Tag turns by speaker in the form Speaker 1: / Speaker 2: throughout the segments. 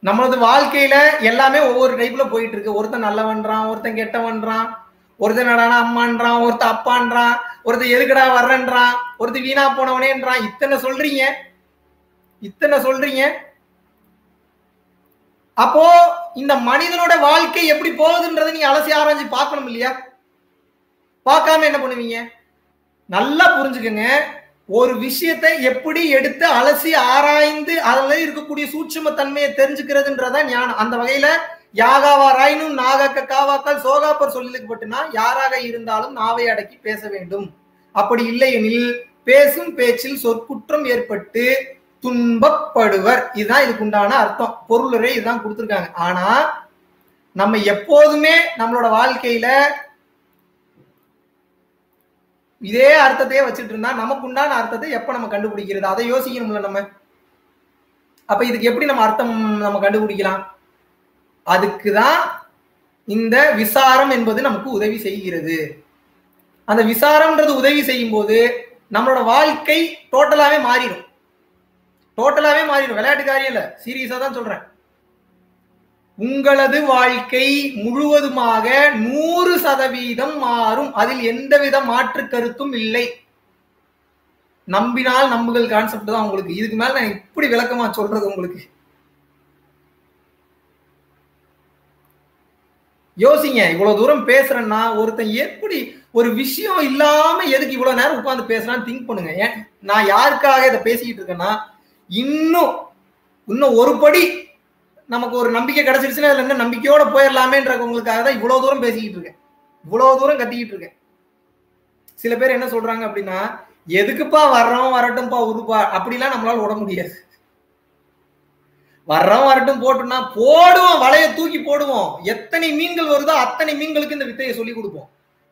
Speaker 1: நம்மளது வாழ்க்கையில எல்லாமே ஒவ்வொரு டைப்ல போயிட்டு இருக்கு ஒருத்தன் நல்லவன்றான் ஒருத்தன் கெட்டவன்றான் ஒருத்தன் நடானா அம்மான்றான் ஒருத்தன் அப்பான்றான் ஒருத்தன் எதுக்கடா வர்றன்றான் ஒருத்தன் வீணா போனவனேன்றான் இத்தனை சொல்றீங்க இத்தனை சொல்றீங்க அப்போ இந்த மனிதனோட வாழ்க்கை எப்படி போகுதுன்றதை நீங்க அலசி ஆராய்ஞ்சு பார்க்கணும் இல்லையா பார்க்காம என்ன பண்ணுவீங்க நல்லா புரிஞ்சுக்கங்க ஒரு விஷயத்தை எப்படி எடுத்து அலசி ஆராய்ந்து அதுல இருக்கக்கூடிய சூட்சும தன்மையை தெரிஞ்சுக்கிறதுன்றதா ஞானம் அந்த வகையில யாகாவாராயினும் நாகாக்க காவாக்கால் சோகாப்பர் சொல்லிக்கப்பட்டுனா யாராக இருந்தாலும் நாவை அடக்கி பேச வேண்டும் அப்படி இல்லையெனில் பேசும் பேச்சில் சொற்குற்றம் ஏற்பட்டு துன்பப்படுவர் இதுதான் இதுக்கு உண்டான அர்த்தம் பொருளுரை இதுதான் கொடுத்துருக்காங்க ஆனா நம்ம எப்போதுமே நம்மளோட வாழ்க்கையில இதே அர்த்தத்தையே வச்சுட்டு இருந்தா நமக்கு உண்டான அர்த்தத்தை எப்ப நம்ம கண்டுபிடிக்கிறது அதை யோசிக்கணும்ல நம்ம அப்ப இதுக்கு எப்படி நம்ம அர்த்தம் நம்ம கண்டுபிடிக்கலாம் அதுக்குதான் இந்த விசாரம் என்பது நமக்கு உதவி செய்கிறது அந்த விசாரம்ன்றது உதவி செய்யும் போது நம்மளோட வாழ்க்கை டோட்டலாவே மாறிடும் டோட்டலாவே மாறிடும் விளையாட்டு காரியம் இல்ல சீரியஸா தான் சொல்றேன் உங்களது வாழ்க்கை முழுவதுமாக நூறு சதவீதம் மாறும் அதில் எந்தவித மாற்று கருத்தும் இல்லை நம்பினால் நம்புகள் கான்செப்ட் தான் உங்களுக்கு இதுக்கு மேல நான் இப்படி விளக்கமா சொல்றது உங்களுக்கு யோசிங்க இவ்வளவு தூரம் பேசுறேன்னா ஒருத்தன் எப்படி ஒரு விஷயம் இல்லாம எதுக்கு இவ்வளவு நேரம் உட்கார்ந்து பேசுறான்னு திங்க் பண்ணுங்க ஏன் நான் யாருக்காக இதை பேசிக்கிட்டு இருக்கேன்னா இன்னும் இன்னும் ஒரு படி நமக்கு ஒரு நம்பிக்கை கிடைச்சிருச்சுன்னா அதுல என்ன நம்பிக்கையோட போயிடலாமேன்றவங்களுக்காக தான் இவ்வளவு தூரம் பேசிக்கிட்டு இருக்கேன் இவ்வளவு தூரம் கத்திக்கிட்டு இருக்கேன் சில பேர் என்ன சொல்றாங்க அப்படின்னா எதுக்குப்பா வர்றோம் வரட்டும்பா உருப்பா அப்படிலாம் நம்மளால விட முடியாது வர்றோம் வரட்டும் போட்டோம்னா போடுவோம் வலைய தூக்கி போடுவோம் எத்தனை மீன்கள் வருதோ அத்தனை மீன்களுக்கு இந்த வித்தையை சொல்லி கொடுப்போம்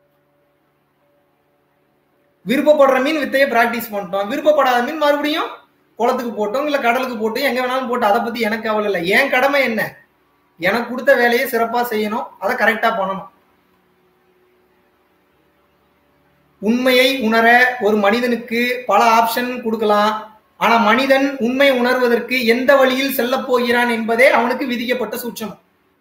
Speaker 1: விருப்பப்படுற மீன் வித்தையை பிராக்டிஸ் பண்ணிட்டோம் விருப்பப்படாத மீன் மறுபடியும் குளத்துக்கு போட்டோம் இல்ல கடலுக்கு போட்டோம் எங்க வேணாலும் போட்டு அதை பத்தி எனக்கு கவலை இல்லை என் கடமை என்ன எனக்கு கொடுத்த வேலையை சிறப்பா செய்யணும் அதை கரெக்டா பண்ணணும் உண்மையை உணர ஒரு மனிதனுக்கு பல ஆப்ஷன் கொடுக்கலாம் ஆனா மனிதன் உண்மை உணர்வதற்கு எந்த வழியில் செல்ல போகிறான் என்பதே அவனுக்கு விதிக்கப்பட்ட சூட்சம்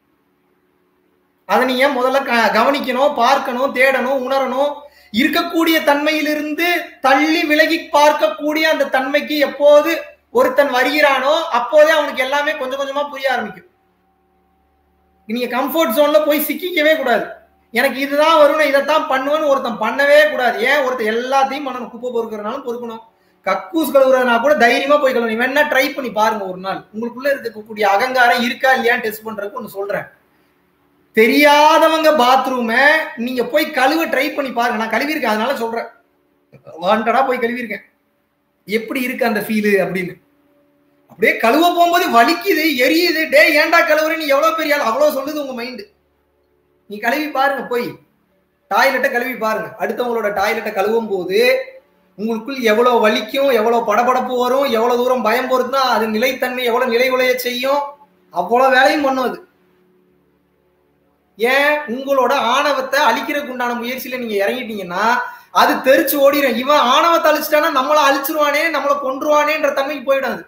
Speaker 1: அதை நீங்க முதல்ல கவனிக்கணும் பார்க்கணும் தேடணும் உணரணும் இருக்கக்கூடிய தன்மையிலிருந்து தள்ளி விலகி பார்க்கக்கூடிய அந்த தன்மைக்கு எப்போது ஒருத்தன் வருகிறானோ அப்போதே அவனுக்கு எல்லாமே கொஞ்சம் கொஞ்சமா புரிய ஆரம்பிக்கும் நீங்க கம்ஃபர்ட் ஜோன்ல போய் சிக்கிக்கவே கூடாது எனக்கு இதுதான் வரும் நான் இதைத்தான் பண்ணுவேன்னு ஒருத்தன் பண்ணவே கூடாது ஏன் ஒருத்தன் எல்லாத்தையும் பண்ணணும் குப்பை பொறுக்கிறனாலும் பொறுக்கணும் கக்கூஸ் கழுவுறதுனா கூட தைரியமா போய் கழுவு நீ வேணா ட்ரை பண்ணி பாருங்க ஒரு நாள் உங்களுக்குள்ள இருக்கக்கூடிய அகங்காரம் இருக்கா இல்லையான்னு டெஸ்ட் பண்றதுக்கு ஒன்று சொல்றேன் தெரியாதவங்க பாத்ரூமை நீங்க போய் கழுவ ட்ரை பண்ணி பாருங்க நான் கழுவிருக்கேன் அதனால சொல்றேன் வாண்டடா போய் கழுவிருக்கேன் எப்படி இருக்கு அந்த ஃபீலு அப்படின்னு அப்படியே கழுவ போகும்போது வலிக்குது எரியுது டே ஏன்டா கழுவுற நீ எவ்வளவு பெரிய ஆள் அவ்வளவு சொல்லுது உங்க மைண்டு நீ கழுவி பாருங்க போய் டாய்லெட்டை கழுவி பாருங்க அடுத்தவங்களோட டாய்லெட்டை கழுவும் போது உங்களுக்குள் எவ்வளவு வலிக்கும் எவ்வளவு படபடப்பு வரும் எவ்வளவு தூரம் பயம் பொறுத்துனா அது நிலைத்தன்மை எவ்வளவு நிலை உலைய செய்யும் அவ்வளவு வேலையும் பண்ணும் அது ஏன் உங்களோட ஆணவத்தை அழிக்கிறதுக்கு உண்டான முயற்சியில நீங்க இறங்கிட்டீங்கன்னா அது தெரிச்சு ஓடிடும் இவன் ஆணவத்தை அழிச்சிட்டானா நம்மள அழிச்சிருவானே நம்மளை கொன்றுவானேன்ற தன்மைக்கு போயிடாது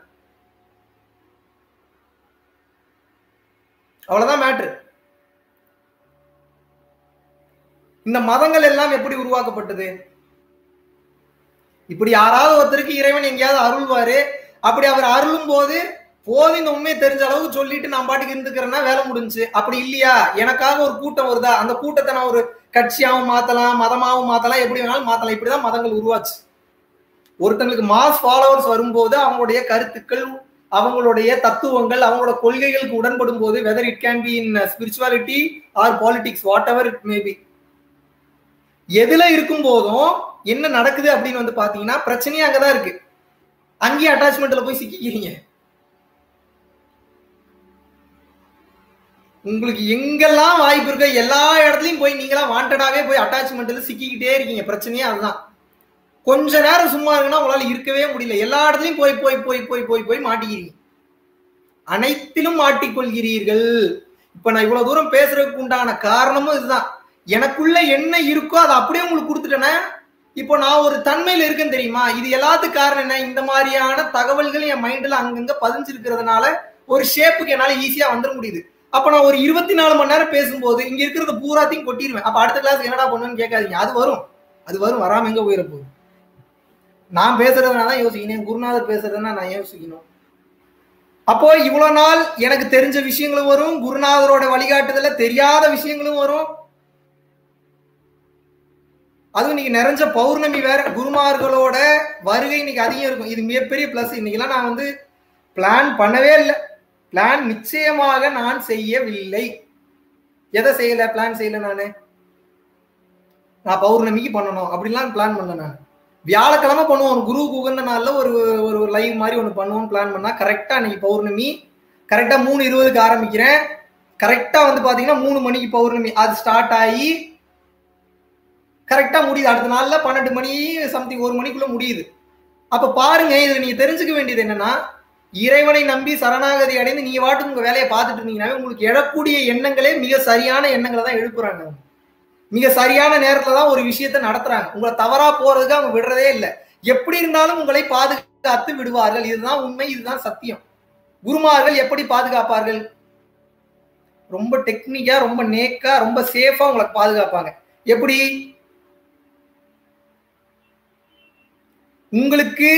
Speaker 1: அவ்வளவுதான் மேட்ரு இந்த மதங்கள் எல்லாம் எப்படி உருவாக்கப்பட்டது இப்படி யாராவது ஒருத்தருக்கு இறைவன் எங்கேயாவது அருள்வாரு அப்படி அவர் அருளும் போது போது இந்த உண்மையை தெரிஞ்ச அளவுக்கு சொல்லிட்டு நான் பாட்டுக்கு இருந்துக்கிறேன்னா வேலை முடிஞ்சு அப்படி இல்லையா எனக்காக ஒரு கூட்டம் வருதா அந்த கூட்டத்தை நான் ஒரு கட்சியாவும் மாத்தலாம் மதமாவும் மாத்தலாம் எப்படி வேணாலும் மாத்தலாம் இப்படிதான் மதங்கள் உருவாச்சு ஒருத்தங்களுக்கு மாஸ் ஃபாலோவர்ஸ் வரும்போது அவங்களுடைய கருத்துக்கள் அவங்களுடைய தத்துவங்கள் அவங்களோட கொள்கைகளுக்கு உடன்படும் போது whether it can be in spirituality or politics whatever it maybe எதுல இருக்கும் போதும் என்ன நடக்குது அப்படின்னு வந்து பாத்தீங்கன்னா பிரச்சனையே அங்கதான் இருக்கு அங்கேயும் அட்டாச்மெண்ட்ல போய் சிக்கிக்கிறீங்க உங்களுக்கு எங்கெல்லாம் வாய்ப்பு இருக்கோ எல்லா இடத்துலயும் போய் நீங்களா வாண்டடாவே போய் அட்டாச்மெண்ட்ல சிக்கிக்கிட்டே இருக்கீங்க பிரச்சனையே அதுதான் கொஞ்ச நேரம் சும்மா இருக்குன்னா உங்களால இருக்கவே முடியல எல்லா இடத்துலயும் போய் போய் போய் போய் போய் போய் மாட்டிக்கிறீங்க அனைத்திலும் மாட்டிக்கொள்கிறீர்கள் இப்ப நான் இவ்வளவு தூரம் பேசுறதுக்கு உண்டான காரணமும் இதுதான் எனக்குள்ள என்ன இருக்கோ அதை அப்படியே உங்களுக்கு கொடுத்துட்டேன்னா இப்போ நான் ஒரு தன்மையில இருக்கேன்னு தெரியுமா இது எல்லாத்துக்கும் காரணம் என்ன இந்த மாதிரியான தகவல்கள் என் மைண்ட்ல அங்கங்க பதிஞ்சிருக்கிறதுனால ஒரு ஷேப்புக்கு என்னால ஈஸியா வந்துட முடியுது அப்ப நான் ஒரு இருபத்தி நாலு மணி நேரம் பேசும்போது இங்க இருக்கிறது பூராத்தையும் கொட்டிடுவேன் அப்ப அடுத்த கிளாஸ் என்னடா பண்ணுன்னு கேட்காதீங்க அது வரும் அது வரும் வராம எங்க போயிட போகுது நான் பேசுறதுனா தான் யோசிக்கணும் என் குருநாதர் பேசுறதுன்னா நான் யோசிக்கணும் அப்போ இவ்வளவு நாள் எனக்கு தெரிஞ்ச விஷயங்களும் வரும் குருநாதரோட வழிகாட்டுதல தெரியாத விஷயங்களும் வரும் அதுவும் இன்னைக்கு நிறைஞ்ச பௌர்ணமி வேற குருமார்களோட வருகை இன்னைக்கு அதிகம் இருக்கும் இது மிகப்பெரிய பிளஸ் இன்னைக்கெல்லாம் நான் வந்து பிளான் பண்ணவே இல்லை பிளான் நிச்சயமாக நான் செய்யவில்லை எதை செய்யல பிளான் செய்யல நானு நான் பௌர்ணமிக்கு பண்ணணும் அப்படிலாம் பிளான் பண்ணல நான் வியாழக்கிழமை பண்ணுவோம் குரு உகந்த நாள்ல ஒரு ஒரு லைவ் மாதிரி ஒன்று பண்ணுவோம்னு பிளான் பண்ணா கரெக்டா அன்னைக்கு பௌர்ணமி கரெக்டா மூணு இருபதுக்கு ஆரம்பிக்கிறேன் கரெக்டா வந்து பாத்தீங்கன்னா மூணு மணிக்கு பௌர்ணமி அது ஸ்டார்ட் ஆகி கரெக்டா முடியுது அடுத்த நாள்ல பன்னெண்டு மணி சம்திங் ஒரு மணிக்குள்ள முடியுது அப்ப பாருங்க இதுல நீங்க தெரிஞ்சுக்க வேண்டியது என்னன்னா இறைவனை நம்பி சரணாகதி அடைந்து நீங்க வாட்டுக்கு உங்க வேலையை பார்த்துட்டு இருந்தீங்கன்னா உங்களுக்கு எழக்கூடிய எண்ணங்களே மிக சரியான எண்ணங்களை தான் எழுப்புறாங்க மிக சரியான நேரத்துல தான் ஒரு விஷயத்த நடத்துறாங்க உங்களை தவறா போறதுக்கு அவங்க விடுறதே இல்லை எப்படி இருந்தாலும் உங்களை பாதுகாத்து விடுவார்கள் இதுதான் உண்மை இதுதான் சத்தியம் குருமார்கள் எப்படி பாதுகாப்பார்கள் ரொம்ப டெக்னிக்கா ரொம்ப நேக்கா ரொம்ப சேஃபா உங்களை பாதுகாப்பாங்க எப்படி உங்களுக்கு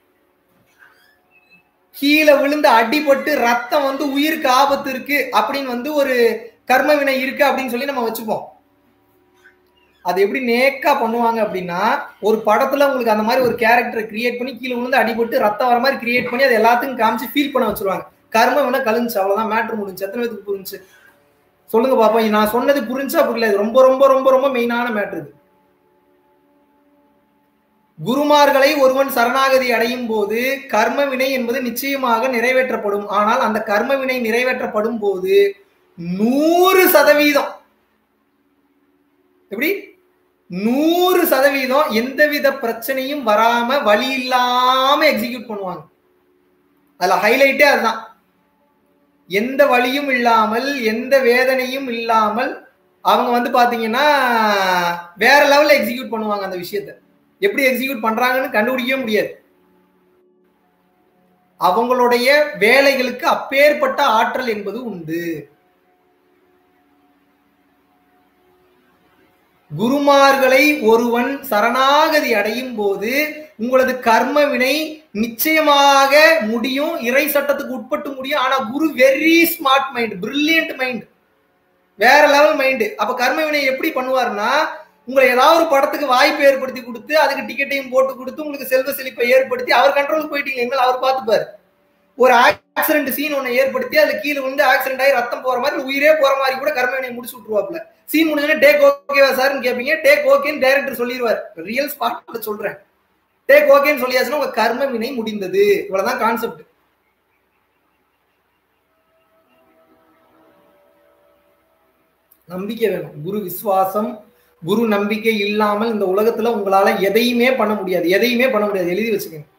Speaker 1: கீழே விழுந்து அடிபட்டு ரத்தம் வந்து உயிருக்கு ஆபத்து இருக்கு அப்படின்னு வந்து ஒரு கர்ம வினை இருக்கு அப்படின்னு சொல்லி நம்ம வச்சுப்போம் அது எப்படி நேக்கா பண்ணுவாங்க அப்படின்னா ஒரு படத்துல உங்களுக்கு அந்த மாதிரி ஒரு கேரக்டரை கிரியேட் பண்ணி கீழே விழுந்து அடிபட்டு ரத்தம் வர மாதிரி கிரியேட் பண்ணி அது எல்லாத்துக்கும் காமிச்சு ஃபீல் பண்ண வச்சிருவாங்க கர்ம வினை கழிஞ்சு அவ்வளவுதான் மேட்ரு முடிஞ்சு எத்தனை பேருக்கு புரிஞ்சு சொல்லுங்க பாப்போம் நான் சொன்னது புரிஞ்சா புரியல இது ரொம்ப ரொம்ப ரொம்ப ரொம்ப மெயினான மேட்ரு இது குருமார்களை ஒருவன் சரணாகதி அடையும் போது கர்ம வினை என்பது நிச்சயமாக நிறைவேற்றப்படும் ஆனால் அந்த கர்ம வினை நிறைவேற்றப்படும் போது நூறு சதவீதம் எப்படி நூறு சதவீதம் எந்தவித பிரச்சனையும் வராம வழி இல்லாம எக்ஸிக்யூட் பண்ணுவாங்க அதுல ஹைலைட்டே அதுதான் எந்த வழியும் இல்லாமல் எந்த வேதனையும் இல்லாமல் அவங்க வந்து பாத்தீங்கன்னா வேற லெவல்ல எக்ஸிக்யூட் பண்ணுவாங்க அந்த விஷயத்த எப்படி எக்ஸிக்யூட் பண்றாங்கன்னு கண்டுபிடிக்கவே முடியாது அவங்களுடைய வேலைகளுக்கு அப்பேற்பட்ட ஆற்றல் என்பது உண்டு குருமார்களை ஒருவன் சரணாகதி அடையும் போது உங்களது கர்ம வினை நிச்சயமாக முடியும் இறை சட்டத்துக்கு உட்பட்டு முடியும் ஆனா guru very smart mind brilliant mind வேற லெவல் மைண்டு அப்ப கர்ம வினை எப்படி பண்ணுவாருன்னா உங்களை ஏதாவது ஒரு படத்துக்கு வாய்ப்பு ஏற்படுத்தி கொடுத்து அதுக்கு டிக்கெட்டையும் போட்டு கொடுத்து உங்களுக்கு செல்வ செழிப்பை ஏற்படுத்தி அவர் கண்ட்ரோலுக்கு போயிட்டீங்க இனிமேல் அவர் பார்த்துப்பாரு ஒரு ஆக்சிடென்ட் சீன் ஒன்று ஏற்படுத்தி அதுல கீழே வந்து ஆக்சிடென்ட் ஆகி ரத்தம் போற மாதிரி உயிரே போற மாதிரி கூட கர்மவினை முடிச்சு விட்டுருவாப்ல சீன் முடிஞ்சோடனே டேக் ஓகேவா சார்னு கேட்பீங்க டேக் ஓகேன்னு டைரக்டர் சொல்லிடுவார் ரியல் ஸ்பாட்ல சொல்றேன் டேக் ஓகேன்னு சொல்லியாச்சுன்னா உங்க கர்ம வினை முடிந்தது இவ்வளவுதான் கான்செப்ட் நம்பிக்கை வேணும் குரு விசுவாசம் குரு நம்பிக்கை இல்லாமல் இந்த உலகத்துல உங்களால எதையுமே பண்ண முடியாது எதையுமே பண்ண முடியாது எழுதி வச்சுக்கோங்க